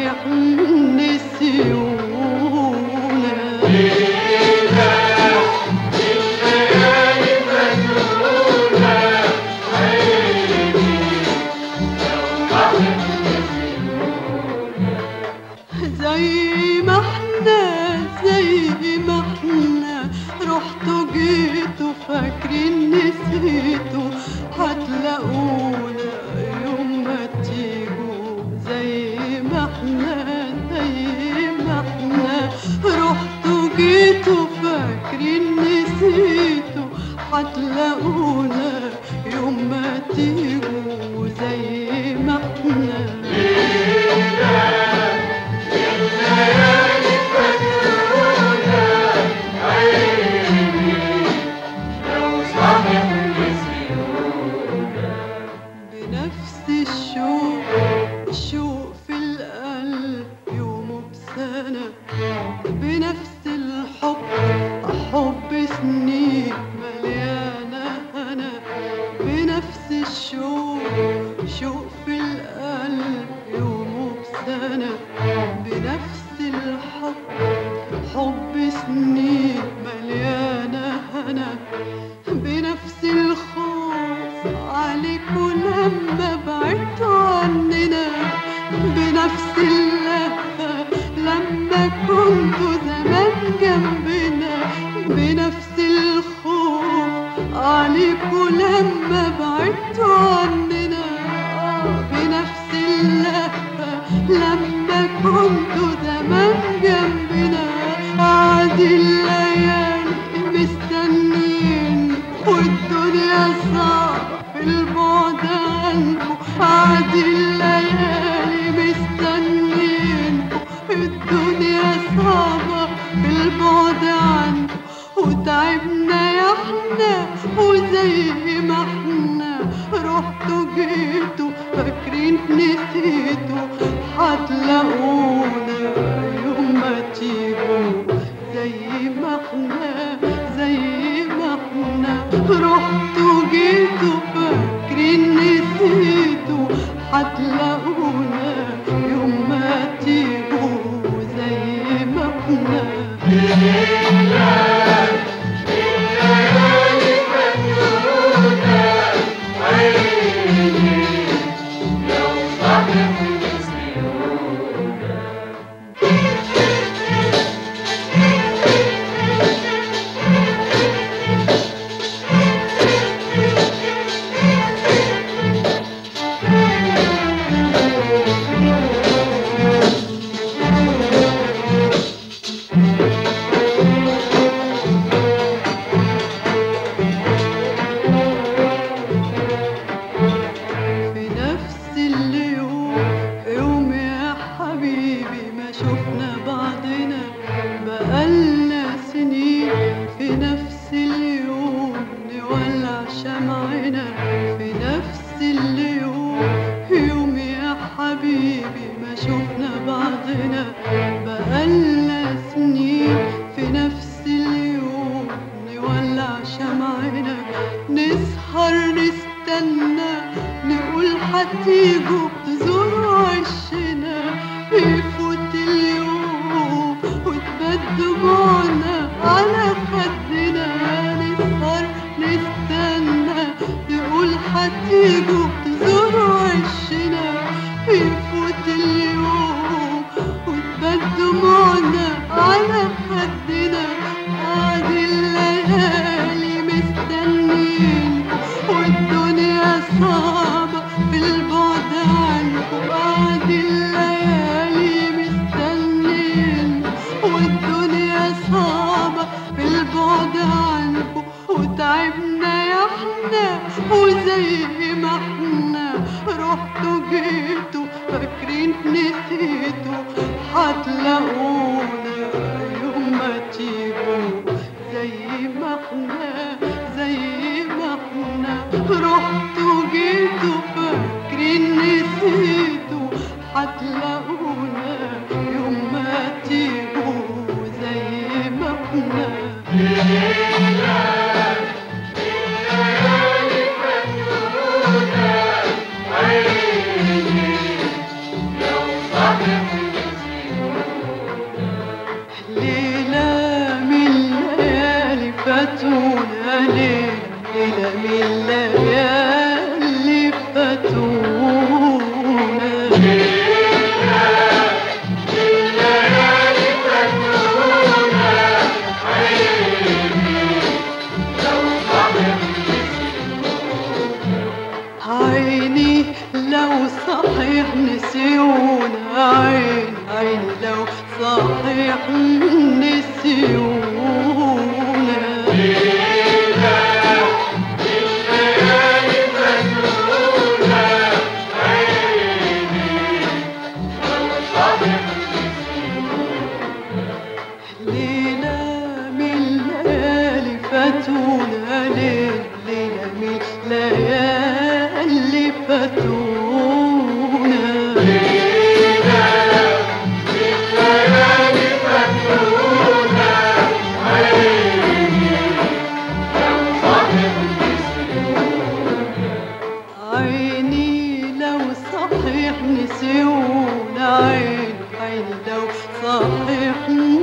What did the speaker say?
صحيح نسيونا زي ما احنا زي ما احنا رحتوا جيتوا فاكرين نسيتوا هتلاقونا يوم ما تيجوا زي ما احنا زي ما احنا رحتوا جيتوا فاكرين نسيتوا هتلاقونا يوم ما تيجوا زي ما احنا بنفس الشوق الشوق في القلب يومه بسنة بنفس الحب حب سنين مليانة هنا بنفس الشوق شوق في القلب يومه بسنة بنفس الحب حب سنين مليانة هنا بنفس الخوف عليكوا لما بعدتوا عننا بنفس اللهفة لما كنتوا زمان جنبنا بنفس الخوف عليكوا لما بعدتوا عننا آه، بنفس اللهفة لما كنتوا زمان جنبنا عادي الليالي مستنيين والدنيا صعبة في البعد عنكم عادي الليالي مستنيين الدنيا صعبة في البعد عنكم وتعبنا يا احنا وزي ما احنا رحتوا جيتوا فاكرين نسيتوا هتلاقونا يوم ما تيجوا زي ما احنا زي ما احنا رحتوا جيتوا فاكرين نسيتوا هتلاقونا يوم ما تيجوا زي ما احنا في نفس اليوم يوم يا حبيبي ما شفنا بعضنا بقالنا سنين في نفس اليوم نولع شمعنا في نفس اليوم يوم يا حبيبي ما شفنا بعضنا بقالنا سنين في نفس اليوم نولع شمعنا نسهر نستنى نقول هتيجوا تزوروا وشنا يفوت اليوم وتبات دموعنا على خدنا نسهر نستنى نقول هتيجوا تزوروا وشنا يفوت اليوم وتبات دموعنا على خدنا عادي الليالي مستنين والدنيا صعبة في البعد عنكم عادي الليالي مستنين والدنيا صعبة في البعد عنكم وتعبنا يا احنا وزي ما احنا رحتوا جيتوا فاكرين نسيتوا هتلاقونا يوم ما تيجوا زي ما احنا زي ما احنا رحتوا جيتوا فاكرين نسيتوا هتلاقونا يوم ما تيجوا زي ما احنا لو صاحب ليلة من ليالي فاتونا ليل ليلة من ليالي فاتونا عيني لو صحيح نسيونا عين عيني لو صحيح